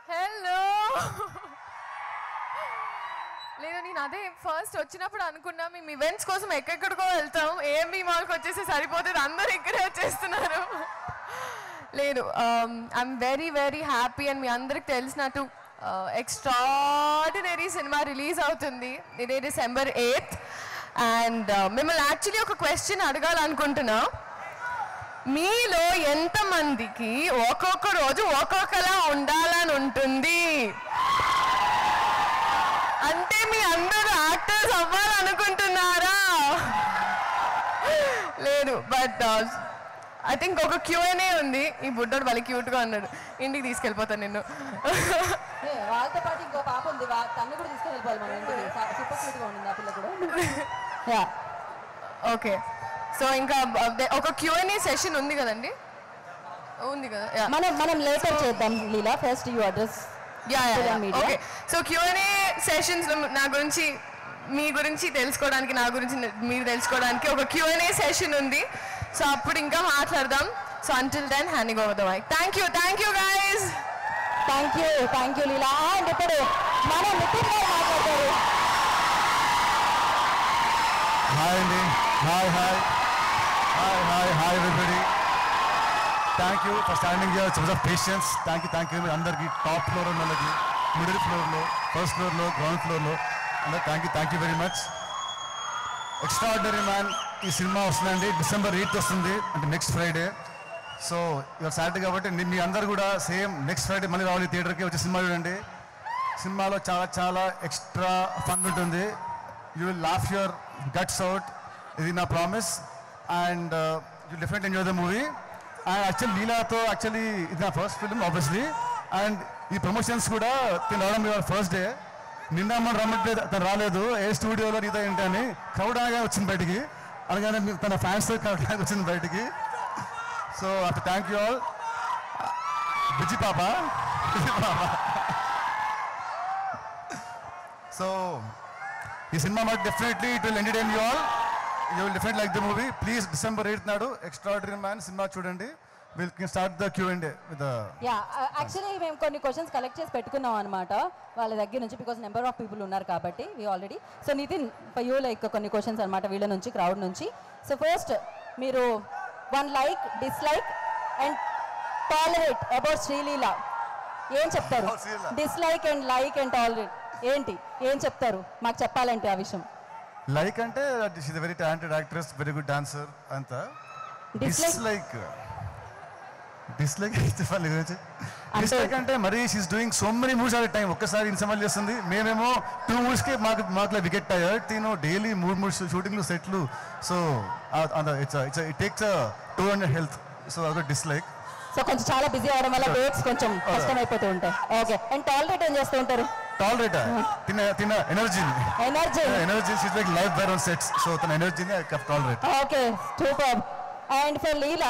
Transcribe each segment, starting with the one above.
Hello లేదు నేను అదే ఫస్ట్ వచ్చినప్పుడు అనుకున్నా మేము ఈవెంట్స్ కోసం ఎక్కడెక్కడికో వెళ్తాం ఏఎంబి మాల్కి వచ్చేసి సరిపోతుంది అందరూ ఇక్కడే వచ్చేస్తున్నారు లేదు I'm very very happy and మీ అందరికి తెలిసినట్టు ఎక్స్ట్రాడినరీ సినిమా రిలీజ్ అవుతుంది ఇదే డిసెంబర్ ఎయిత్ అండ్ మిమ్మల్ని యాక్చువల్లీ ఒక క్వశ్చన్ అడగాలనుకుంటున్నా మీలో ఎంతమందికి ఒక్కొక్క రోజు ఒక్కొక్కలా ఉండాలని ఉంటుంది అంటే మీ అందరూ యాక్టర్స్ అవ్వాలనుకుంటున్నారా లేదు బట్ ఐ థింక్ ఒక క్యూఎన్ఏ ఉంది ఈ బుడ్డోడు వాళ్ళ క్యూట్గా ఉన్నాడు ఇంటికి తీసుకెళ్ళిపోతాను నిన్ను ఏ, వాళ్ళతో పాటు ఇంకో పాప ఉంది వా- తన్ని కూడా తీసుకెళ్ళిపోవాలి మనం ఇంటికి సూపర్ క్యూట్ గా ఉండింది ఆ పిల్ల కూడా యా ఓకే సో ఇంకా అదే ఒక క్యూఎన్ఏ సెషన్ ఉంది కదండి ఉంది కదా యా మనం మనం లేటర్ చేద్దాం Leela first you address yeah Social media. Okay so Q and A sessions నా గురించి మీ గురించి తెలుసుకోవడానికి నా గురించి మీరు తెలుసుకోవడానికి ఒక క్యూఎన్ఏ సెషన్ ఉంది సో అప్పుడు ఇంకా మాట్లాడదాం so until then handing over the mic thank you thank you guys thank you thank you Leela and ఇప్పుడు మన నితిన్ గారు మాట్లాడతారు హాయ్ అండి hi hi hi hi hi everybody thank you for standing here so of patience thank you thank you మీ అందరికీ top floor ఉన్న వాళ్ళకి middle ఫ్లోర్లో first ఫ్లోర్లో గ్రౌండ్ ఫ్లోర్లో అందరూ thank you thank you very much extraordinary man ఈ cinema వస్తుందండి డిసెంబర్ ఎయిత్ వస్తుంది అంటే నెక్స్ట్ ఫ్రైడే సో ఇవాళ సాటర్డే కాబట్టి ని- మీ అందరు కూడా సేమ్ నెక్స్ట్ ఫ్రైడే మళ్ళీ రావాలి థియేటర్కి వచ్చి సినిమా చూడండి సినిమాలో చాలా చాలా ఎక్స్ట్రా ఫన్ ఉంటుంది you will laugh your guts out ఇది నా promise and you definite enjoy the movie and actually లీలాతో యాక్చువల్లీ ఇది నా ఫస్ట్ ఫిల్మ్ ఆబ్వియస్లీ అండ్ ఈ ప్రమోషన్స్ కూడా తిని రావడం ఇవాళ ఫస్ట్ డే నిన్న మనం రమ్మట్లేదు తను రాలేదు ఏ స్టూడియోలో నీతో ఏంటి అని క్రౌడ్ అనగా వచ్చింది బయటికి అనగానే మీ- తన ఫ్యాన్స్తో క్రౌడ్ అనగా వచ్చింది బయటికి సో అటు థ్యాంక్ యూ ఆల్ బిజీ పాప బిజీ పాప సో ఈ సినిమా మాకు definitely it will entertain you all you will definite like the movie please December eighth నాడు ఎక్స్ట్రాడరీ మ్యాన్ సినిమా చూడండి will can start the Q and with yeah actually మేము కొన్ని questions collect చేసి పెట్టుకున్నాం అనమాట వాళ్ళ దగ్గర నుంచి బికాస్ నెంబర్ ఆఫ్ పీపుల్ ఉన్నారు కాబట్టి we already so Nitin you like కొన్ని క్వశ్చన్స్ అనమాట వీళ్ళ నుంచి క్రౌడ్ నుంచి సో ఫస్ట్ మీరు one like dislike and tolerate about Sreeleela ఏం చెప్తారు Oh, శ్రీలీల. Dislike and like and tolerate ఏంటి ఏం చెప్తారు మాకు చెప్పాలంటే ఆ విషయం లైక్ అంటే she's very talented actress very good dancer అంతా Dislike? డిస్లైక్ డిస్లైక్ చెప్పాలి గురించి అంటే- డిస్లైక్ అంటే మరి she's doing so many movies or time ఒక్కసారి ఇన్సమాల్ చేస్తుంది మేమేమో టూ మూవీస్కి మాకు మాకు వికెట్ అయ్యారు తిను డైలీ మూడు మూడు షూటింగ్లు సెట్లు so it's it's it takes two hundred health so అదొక డిస్లైక్ సో కొంచెం చాలా బిజీ అవడం వల్ల డేట్స్ కొంచెం కష్టం అయిపోతూ ఉంటాయి ఓకే అండ్ టాలరేట్ ఏం చేస్తూ ఉంటారు టాలరేట్ తిన తిన ఎనర్జీని energy energy she's like life wire on sets so తన ఎనర్జీని tolerate okay super and for Leela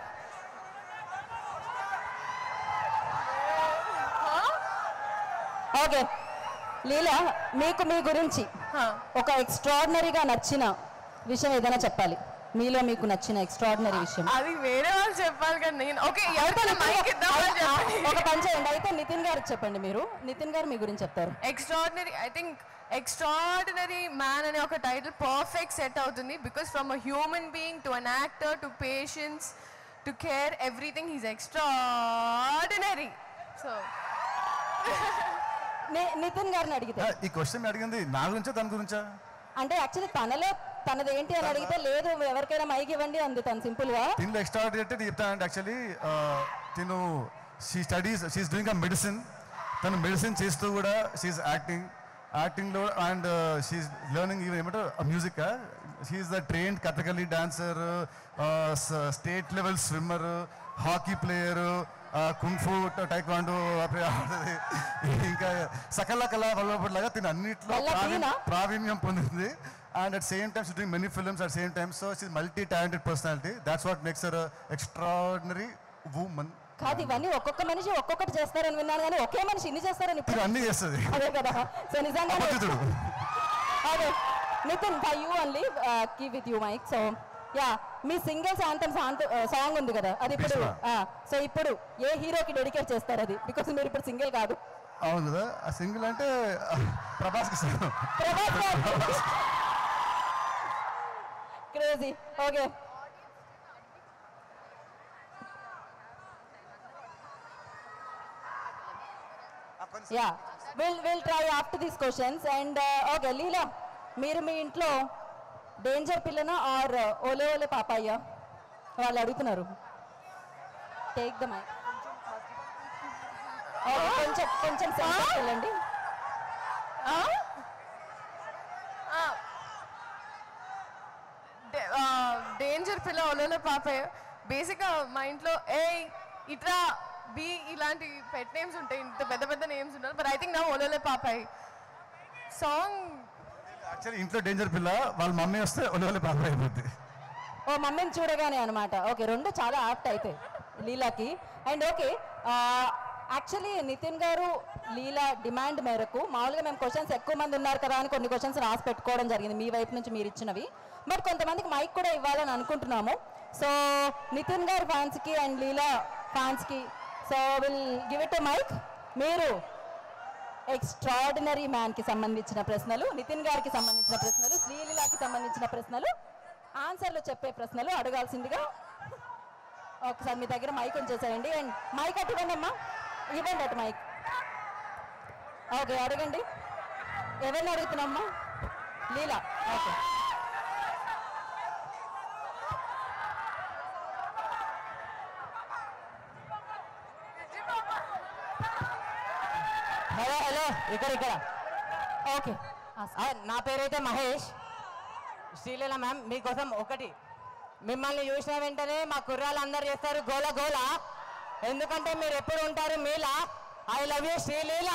okay Leela మీకు మీ గురించి ఒక ఎక్స్ట్రాడినరీగా నచ్చిన విషయం ఏదైనా చెప్పాలి మీలో మీకు నచ్చిన ఎక్స్ట్రాడినరీ విషయం అది వేరే వాళ్ళు చెప్పాలి కదా నేను ఓకే ఎవరికైనా మైక్ ఇద్దామని చెప్పండి ఒక పని చేయండి అయితే నితిన్ గారికి చెప్పండి మీరు నితిన్ గారు మీ గురించి చెప్తారు extraordinary I think extraordinary man అనే ఒక టైటిల్ పర్ఫెక్ట్ సెట్ అవుతుంది because from a human being to an actor to patience to care everything is extraordinary so ని- నితిన్ గారిని అడిగితే ఈ క్వశ్చన్ అడిగింది నా గురించా తన గురించా అంటే యాక్చువల్లీ తనలో తనది ఏంటి అని అడిగితే లేదు ఎవరికైనా మైక్ ఇవ్వండి అంది తను సింపుల్ గా దీనిలో ఎక్స్ట్రా అంటే చెప్తానంటే యాక్చువల్లీ తిను she studies she's doing a medicine తను మెడిసిన్ చేస్తూ కూడా షీఈస్ యాక్టింగ్ యాక్టింగ్లో అండ్ షీఈస్ లెర్నింగ్ ఈవెన్ ఏమంటారు music she's the trained Kathakali dancer state level swimmer hockey player kung fu taekwondo ఇంకా సకల కళ వల్లలాగా తిను అన్నిట్లో వల్ల ప్రావీణ్యం- తీనా? ప్రావీణ్యం పొందింది and at same time doing many films at same time so she's multi talented personality that's what makes her extraordinary woman కాదు ఇవన్నీ ఒక్కొక్క మనిషి ఒక్కొక్కటి చేస్తారని విన్నాను కానీ ఒకే మనిషి ఇన్ని చేస్తారని ఇప్పుడు ఇది అన్నీ చేస్తుంది అదే కదా సో నిజంగా అపరిచితుడు అదే Nitin by you only key with you mic so yeah మీ సింగిల్స్ ఆంథమ్ సాంగ్ ఉంది కదా అది ఇప్పుడు భీష్మ. సో ఇప్పుడు ఏ హీరోకి డెడికేట్ చేస్తారు అది బికాస్ మీరు ఇప్పుడు సింగిల్ కాదు అవును కదా ఆ సింగిల్ అంటే ప్రభాస్కి ఇస్తాను Prabhas garu crazy okay yeah will will try after these questions and okay Leela మీరు మీ ఇంట్లో డేంజర్ పిల్లనా ఆర్ ఓలే ఓలే పాపాయ్యా వాళ్ళు అడుగుతున్నారు టేక్ ద మై కొంచెం కొంచెం సెంటర్కి వెళ్ళండి డేంజర్ పిల్ల ఒలలో పాపయ్య బేసిక్గా మా ఇంట్లో ఏ ఇట్రా బి ఇలాంటి పెట్ నేమ్స్ ఉంటాయి ఇంత పెద్ద పెద్ద నేమ్స్ ఉంటారు బట్ ఐ థింక్ నా ఒలలో పాపాయ్ సాంగ్ యాక్చువల్లీ ఇంట్లో డేంజర్ పిల్ల వాళ్ళ మమ్మీ వస్తే ఒలివలి పాప అయిపోద్ది ఓ మమ్మీని చూడగానే అనమాట ఓకే రెండు చాలా యాప్ట్ అయితే లీలాకి and okay actually Nitin garu Leela demand మేరకు మామూలుగా మేము క్వశ్చన్స్ ఎక్కువ మంది ఉన్నారు కదా అని కొన్ని క్వశ్చన్స్ రాసి పెట్టుకోవడం జరిగింది మీ వైపు నుంచి మీరు ఇచ్చినవి బట్ కొంతమందికి మైక్ కూడా ఇవ్వాలని అనుకుంటున్నాము సో నితిన్ గారి ఫ్యాన్స్కి అండ్ లీలా ఫ్యాన్స్కి so will give it mic మీరు ఎక్స్ట్రాడినరీ మ్యాన్కి సంబంధించిన ప్రశ్నలు నితిన్ గారికి సంబంధించిన ప్రశ్నలు శ్రీలీలాకి సంబంధించిన ప్రశ్నలు ఆన్సర్లు చెప్పే ప్రశ్నలు అడగాల్సిందిగా ఒకసారి మీ దగ్గర మైక్ ఉంచేసేయండి అండ్ మైక్ అటు ఇవ్వండి అమ్మా ఇవ్వండి అటు మైక్ ఓకే అడగండి ఎవరిని అడుగుతున్నామ్మా లీలా ఓకే హలో హలో ఇక్కడ ఇక్కడ ఓకే ఆ, నా పేరైతే మహేష్ శ్రీలీల మ్యామ్ మీకోసం ఒకటి మిమ్మల్ని చూసిన వెంటనే మా కుర్రాళ్ళు అందరు చేస్తారు గోల గోల ఎందుకంటే మీరు ఎప్పుడు ఉంటారు మీలా I love you Sreeleela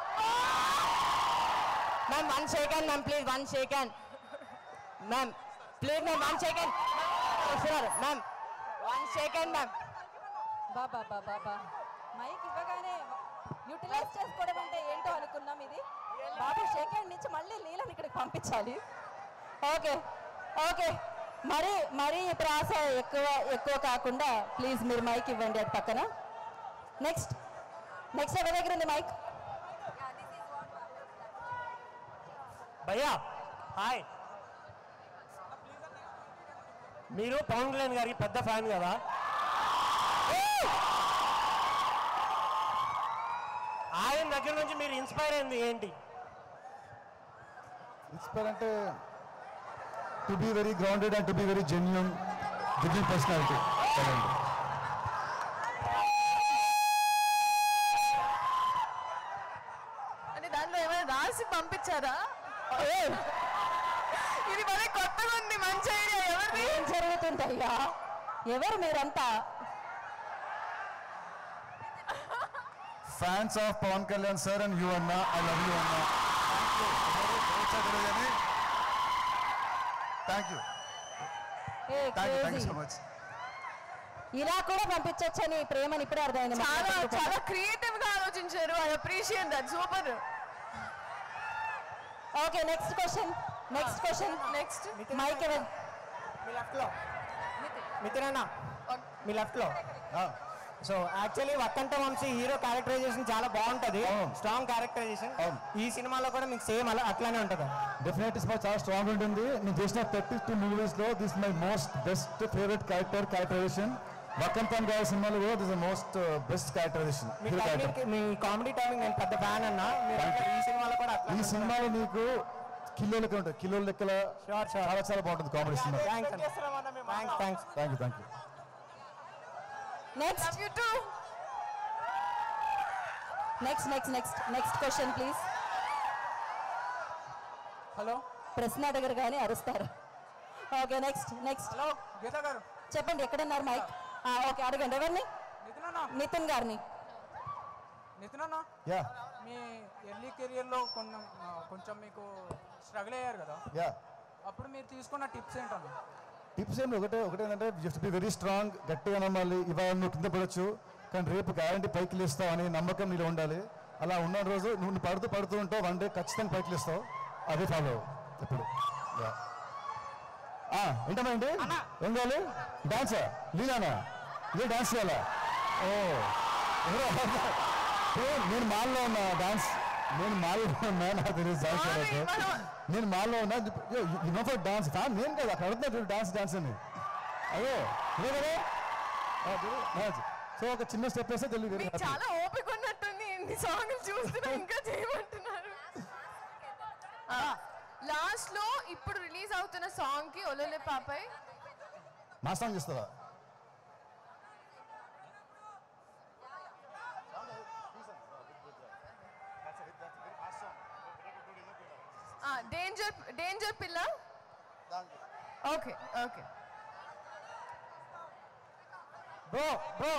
ma'am one second ma'am please one second ma'am please ma'am one second వస్తున్నారు మ్యామ్ వన్ సెకండ్ మ్యామ్ బాబా బాబా బా మైక్ ఇవ్వగానే యూటిలైజ్ చేసుకోవడం అంటే ఏంటో అనుకున్నాం ఇది బాబు సెకండ్ నుంచి మళ్ళీ లీలను ఇక్కడికి పంపించాలి ఓకే ఓకే మరి మరి ప్రాస ఎక్కువ ఎక్కువ కాకుండా ప్లీజ్ మీరు మైక్ ఇవ్వండి అటు పక్కన నెక్స్ట్ నెక్స్ట్ ఎవరి దగ్గర ఉంది మైక్ భయ్యా హాయ్ మీరు పవన్ కళ్యాణ్ గారికి పెద్ద ఫ్యాన్ కదా ఆయన దగ్గర నుంచి మీరు ఇన్స్పైర్ అయింది ఏంటి ఇన్స్పైర్ అంటే to be very grounded and to be very genuine genuine personality అంటే దాంట్లో ఏమైనా రాసి పంపించారా ఇది మరి కొత్తగా ఉంది మంచి ఐడియా ఎవరిది ఏం జరుగుతుందయ్యా ఎవరు మీరంతా fans of Pawan Kalyan sir and you అన్న ఐ లవ్ యూ అన్న థ్యాంక్ యూ ఏ thank you thank you crazy. So much ఇలా కూడా పంపించొచ్చని ప్రేమని ఇప్పుడే అర్థమైంది మాకు. చాలా చాలా క్రియేటివ్ గా ఆలోచించారు I appreciate that super okay next question next question next mic ఎవరు మీ లెఫ్ట్లో మిథున్ అన్న మీ లెఫ్ట్లో so actually Vakkantham Vamsi hero characterisation చాలా బాగుంటది అవును. స్ట్రాంగ్ క్యారెక్టరైజేషన్ అవును. ఈ సినిమాలో కూడా మీకు సేమ్ అలా అట్లానే ఉంటుంది డెఫినెట్ సినిమా చాలా స్ట్రాంగ్ ఉంటుంది నేను చేసిన థర్టీ టూ మూవీస్లో this my most best favourite character characterisation Vakkantham గారి సినిమాలో కూడా దిస్ మోస్ట్ బెస్ట్ క్యారెక్టరైజేషన్ మీ హీరో టైమింగ్ క్యారెక్టర్ మీ కామెడీ టైమింగ్ నేను పెద్ద ఫ్యాన్ అన్న మీరు ఈ సినిమాలో కూడా ఈ అట్లా సినిమాలో నీకు కిలో లెక్క ఉంటుంది కిలో లెక్కల Sure, sure. చాలా చాలా బాగుంటుంది comedy cinema thanks thanks thanks thank you thank you next you too next next next next question please hello ప్రశ్న అడగరు కానీ అరుస్తారు okay next next hello Geeta garu చెప్పండి ఎక్కడున్నారు మైక్ ఓకే అడగండి ఎవరిని నితిన్ అన్న నితిన్ గారిని నితిన్ అన్న యా మీ ఎర్లీ కెరియర్లో కొన్ని ఆ, కొంచెం మీకు స్ట్రగుల్ అయ్యారు కదా యా అప్పుడు మీరు తీసుకున్న టిప్స్ ఏంటన్న టిప్స్ ఏమి ఒకటే ఒకటే ఏంటంటే జస్ట్ బి వెరీ స్ట్రాంగ్ గట్టిగా నమ్మాలి ఇవాళ నువ్వు కింద పడవచ్చు కానీ రేపు గ్యారంటీ పైకి లేస్తావు అనే నమ్మకం నీలో ఉండాలి అలా ఉన్న రోజు నువ్వు నువ్వు పడుతూ పడుతూ ఉంటావు వన్ డే ఖచ్చితంగా పైకి లేస్తావు అదే ఫాలో ఎప్పుడు ఆ, ఏంటమ్మా ఏంటి ఏం కావాలి డాన్స్ లీలానా ఇదే డాన్స్ చేయాలా ఓ ఎవరో ఏ, నేను మాల్లో ఉన్నా డాన్స్ నేను మాల్లో ఉన్నా నాకు తెలియదు డాన్స్ Sorry, చేయాలంటే మనం- నేను మాల్లో ఉన్నా నో ఫర్ డాన్స్ ఫ్యాన్ నేను కదా అక్కడ అడుగుతున్నా డాన్స్ డాన్స్ అని అదే ఇదే కదా ఆ, చూడు, nice. సో ఒక చిన్న స్టెప్ వేస్తే తెలియదు మీకు చాలా ఓపిక ఉన్నట్టుంది ఇన్ని సాంగ్లు చూస్తున్నా ఇంకా చేయమంటున్నారు లాస్ట్ లో ఇప్పుడు రిలీజ్ అవుతున్న సాంగ్ కి ఒలొలే పాపై మా సాంగ్ ఇస్తావా డేంజర్ డేంజర్ పిల్ల ఓకే ఓకే బ్రో బ్రో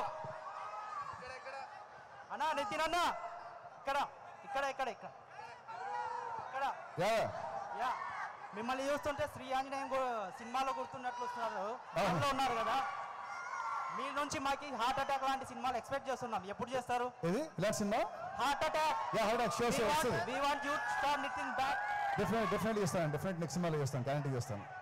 అన్నా నితిన్ అన్న ఇక్కడ ఇక్కడ ఇక్కడ ఇక్కడ ఇక్కడ యా యా మిమ్మల్ని చూస్తుంటే శ్రీ ఆంజనేయం గు- సినిమాలో గుర్తున్నట్లు వస్తున్నారు అందులో ఉన్నారు కదా మీ నుంచి మాకి హార్ట్ అటాక్ లాంటి సినిమాలు ఎక్స్పెక్ట్ చేస్తున్నాం ఎప్పుడు చేస్తారు ఇది ఇలాంటి cinema heart attack yeah how sure sure వస్తుంది we want you star Nitin back definite definitely చేస్తాను డెఫినెట్ నెక్స్ట్ సినిమాలో చేస్తాను గ్యారంటీ చేస్తాను